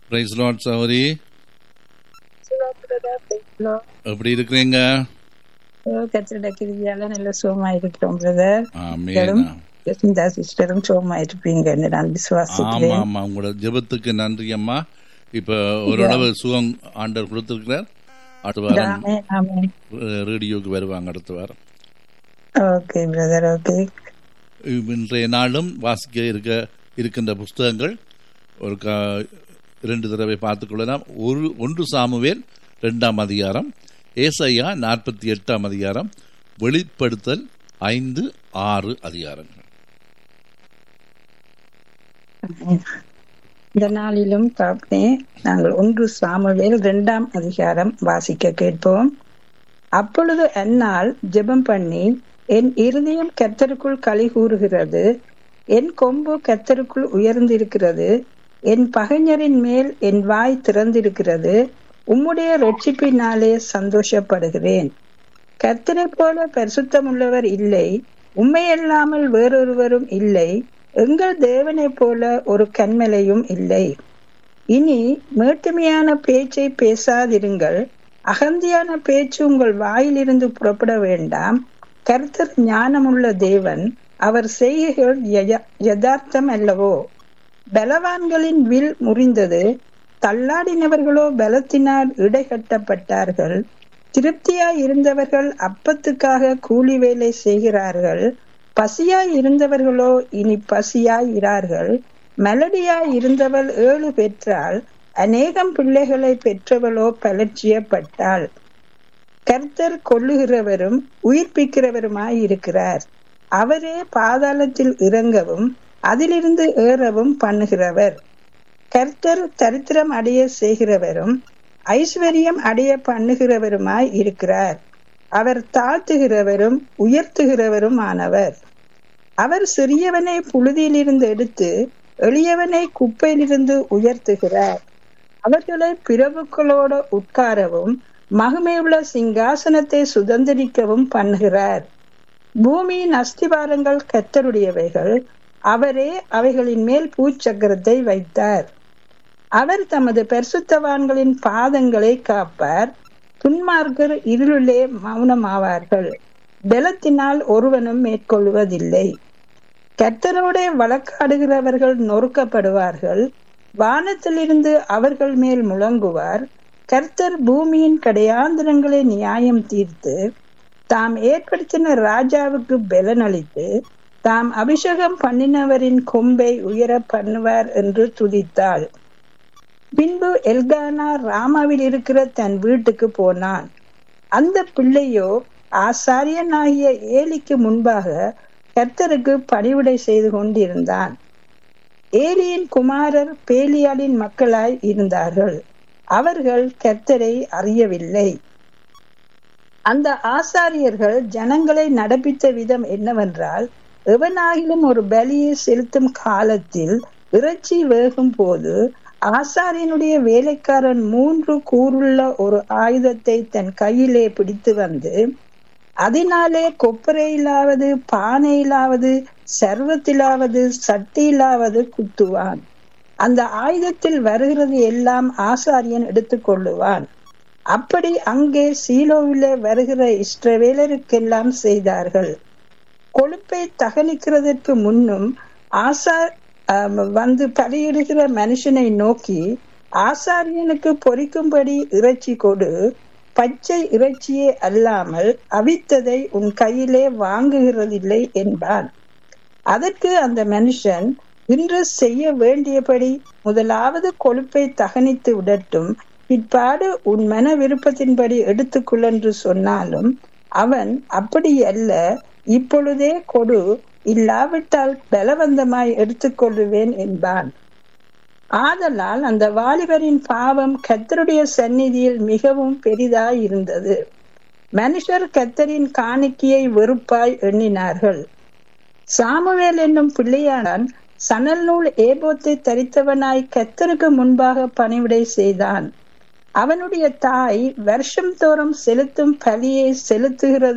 Price lot சௌரி எப்படி இருக்கிறீங்க கத்திரிட கிருதியால நல்ல சுகமா இருக்கிறோம் பிரதர் ஆமேன் இந்த சிஸ்டரும் சுகமா இருப்பீங்க நான் ஆமா விசுவாசிக்கிறேன் ஆமா உங்களோட ஜெபத்துக்கு நன்றி அம்மா இப்ப ஓரளவு சுகம் ஆண்டவர் கொடுத்திருக்கிறார் அடுத்த வாரம் ஆமென், ஆமென். ரேடியோக்கு வருவாங்க அடுத்த வாரம் ஓகே பிரதர் ஓகே இன்றைய நாளும் வாசிக்க இருக்க இருக்கின்ற புஸ்தகங்கள் ஒரு க- இரண்டு தடவை பார்த்துக்கொள்ளலாம் ஒரு ஒன்று சாமுவேல் ரெண்டாம் அதிகாரம் ஏசையா நாற்பத்தி எட்டாம் அதிகாரம் வெளிப்படுத்தல் ஐந்து ஆறு அதிகாரங்கள் இந்த நாளிலும் தாப்னே நாங்கள் ஒன்று சாமுவேல் இரண்டாம் அதிகாரம் வாசிக்க கேட்போம் அப்பொழுது அந்நாள் ஜெபம் பண்ணி என் இருதயம் கர்த்தருக்குள் களி கூறுகிறது என் கொம்பு கர்த்தருக்குள் உயர்ந்திருக்கிறது என் பகைஞரின் மேல் என் வாய் திறந்திருக்கிறது உம்முடைய ரட்சிப்பினாலே சந்தோஷப்படுகிறேன் கர்த்தரைப் போல பரிசுத்தமுள்ளவர் இல்லை உண்மையல்லாமல் வேறொருவரும் இல்லை எங்கள் தேவனைப் போல ஒரு கண்மலையும் இல்லை இனி மேட்டுமையான பேச்சை பேசாதிருங்கள் அகந்தியான பேச்சு உங்கள் வாயிலிருந்து புறப்பட வேண்டாம் கர்த்தர் ஞானமுள்ள தேவன் அவர் செய்கைகள் யய- யதார்த்தம் அல்லவோ பலவான்களின் வில் முறிந்தது தள்ளாடினவர்களோ பலத்தினால் இடைகட்டப்பட்டார்கள் திருப்தியாய் இருந்தவர்கள் அப்பத்துக்காக கூலி வேலை செய்கிறார்கள் பசியாய் இருந்தவர்களோ இனி பசியாய் இரார்கள் மெலடியாய் இருந்தவள் ஏழு பெற்றாள் அநேகம் பிள்ளைகளை பெற்றவளோ பலட்சியப்பட்டாள் கர்த்தர் கொல்லுகிறவரும் உயிர்ப்பிக்கிறவருமாய் இருக்கிறார் அவரே பாதாளத்தில் இறங்கவும் அதிலிருந்து ஏறவும் பண்ணுகிறவர் கர்த்தர் தரித்திரம் அடைய செய்கிறவரும் ஐஸ்வர்யம் அடைய பண்ணுகிறவருமாய் இருக்கிறார் அவர் தாழ்த்துகிறவரும் உயர்த்துகிறவரும் ஆனவர் அவர் சிறியவனை புழுதியிலிருந்து எடுத்து எளியவனை குப்பையிலிருந்து உயர்த்துகிறார் அவர்களை பிரபுக்களோடு உட்காரவும் மகிமையுள்ள சிங்காசனத்தை சுதந்திரிக்கவும் பண்ணுகிறார் பூமியின் அஸ்திவாரங்கள் கத்தருடையவைகள் அவரே அவைகளின் மேல் பூச்சக்கரத்தை வைத்தார் அவர் தமது பரிசுத்தவான்களின் பாதங்களை காப்பார் துன்மார்க்கர் இருளிலே மௌனமாவார்கள் பலத்தினால் ஒருவனும் மேற்கொள்வதில்லை கர்த்தரோட வழக்காடுகிறவர்கள் நொறுக்கப்படுவார்கள் வானத்திலிருந்து அவர்கள் மேல் முழங்குவார் கர்த்தர் பூமியின் கடையாந்திரங்களை நியாயம் தீர்த்து தாம் ஏற்படுத்தின ராஜாவுக்கு பலனளித்து தாம் அபிஷேகம் பண்ணினவரின் கொம்பை உயர பண்ணுவார் என்று துதித்தாள் பின்பு எல்கானா ராமாவில் இருக்கிற தன் வீட்டுக்கு போனான் அந்த பிள்ளையோ ஆசாரியனாகிய ஏலிக்கு முன்பாக கர்த்தருக்கு பணிவிடை செய்து கொண்டிருந்தான் ஏலியின் குமாரர் பேலியாளின் மக்களாய் இருந்தார்கள் அவர்கள் கர்த்தரை அறியவில்லை அந்த ஆசாரியர்கள் ஜனங்களை நடப்பித்த விதம் என்னவென்றால் எவனாகிலும் ஒரு பலியை செலுத்தும் காலத்தில் இறைச்சி வேகும் போது ஆசாரியனுடைய வேலைக்காரன் மூன்று கூறுள்ள ஒரு ஆயுதத்தை தன் கையிலே பிடித்து வந்து அதனாலே கொப்பரையிலாவது பானையிலாவது சர்வத்திலாவது சட்டியிலாவது குத்துவான் அந்த ஆயுதத்தில் வருகிறது எல்லாம் ஆசாரியன் எடுத்துக்கொள்ளுவான் அப்படி அங்கே சீலோவிலே வருகிற இஸ்ரவேலருக்கெல்லாம் செய்தார்கள் கொழுப்பை தகனிக்கிறதற்கு முன்னும் ஆசா ஆம், வந்து பலியிடுகிற மனுஷனை நோக்கி ஆசாரியனுக்கு பொறிக்கும்படி இறைச்சி கொடு பச்சை இறைச்சியே அல்லாமல் அவித்ததை உன் கையிலே வாங்குகிறதில்லை என்பான் அதற்கு அந்த மனுஷன் இன்று செய்ய வேண்டியபடி முதலாவது கொழுப்பை தகனித்து விடட்டும் பிற்பாடு உன் மன விருப்பத்தின்படி எடுத்துக்கொள் என்று சொன்னாலும் அவன் அப்படி அல்ல இப்பொழுதே கொடு இல்லாவிட்டால் பலவந்தமாய் எடுத்துக்கொள்ளுவேன் என்பான் ஆதலால் அந்த வாலிபரின் பாவம் கத்தருடைய சந்நிதியில் மிகவும் பெரிதாய் இருந்தது மனுஷர் கத்தரின் காணிக்கையை வெறுப்பாய் எண்ணினார்கள் சாமுவேல் என்னும் பிள்ளையானான் சணல் நூல் ஏபோத்தை தரித்தவனாய் கத்தருக்கு முன்பாக பணிவிடை செய்தான் அவனுடைய தாய் வருஷம் தோறும் செலுத்தும் பலியை செலுத்துகிறது